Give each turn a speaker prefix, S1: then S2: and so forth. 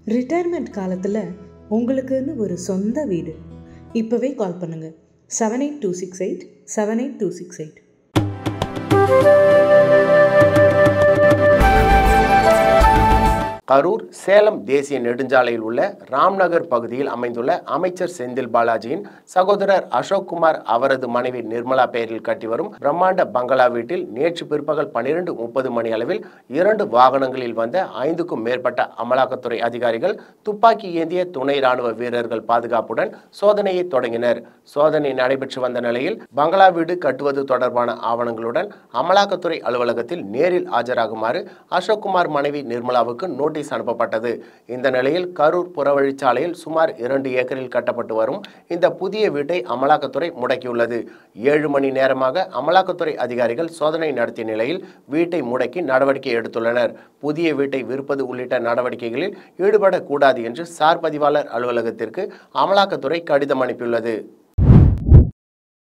S1: retirement காலத்தில் உங்களுக்குன்னு ஒரு சொந்த வீடு இப்போவே கால் பண்ணுங்கள் seven eight two six eight seven eight two six eight
S2: Karur Salem தேசிய நெடுஞ்சாலையில் உள்ள ராம்நகர் பகுதியில் அமைந்துள்ள அமைச்சர் செந்தில் பாலாஜியின் சகோதரர் அசோக் குமார் அவரது மனைவி நிர்மலா பெயரில் கட்டி வரும் பிரம்மாண்ட பங்களா வீட்டில் நேற்று பிற்பகல் பன்னிரண்டு முப்பது மணி அளவில் இரண்டு வாகனங்களில் வந்த ஐந்துக்கும் மேற்பட்ட அமலாக்கத்துறை அதிகாரிகள் துப்பாக்கி ஏந்திய துணை ராணுவ வீரர்கள் பாதுகாப்புடன் சோதனையை தொடங்கினர் சோதனை நடைபெற்று வந்த நிலையில் பங்களா வீடு கட்டுவது தொடர்பான ஆவணங்களுடன் அமலாக்கத்துறை அலுவலகத்தில் நேரில் ஆஜராகுமாறு அசோக்குமார் மனைவி நிர்மலாவுக்கு நோட்டீஸ் அனுப்பப்பட்டது இந்த நிலையில் கரூர் புறவழிச்சாலையில் சுமார் இரண்டு ஏக்கரில் கட்டப்பட்டு வரும் இந்த புதிய வீட்டை அமலாக்கத்துறை முடக்கியுள்ளது ஏழு மணி நேரமாக அமலாக்கத்துறை அதிகாரிகள் சோதனை நடத்திய நிலையில் வீட்டை முடக்கி நடவடிக்கை எடுத்துள்ளனர் புதிய வீட்டை விற்பது உள்ளிட்ட நடவடிக்கைகளில் ஈடுபடக்கூடாது என்று சார் பதிவாளர் அலுவலகத்திற்கு அமலாக்கத்துறை கடிதம் அனுப்பியுள்ளது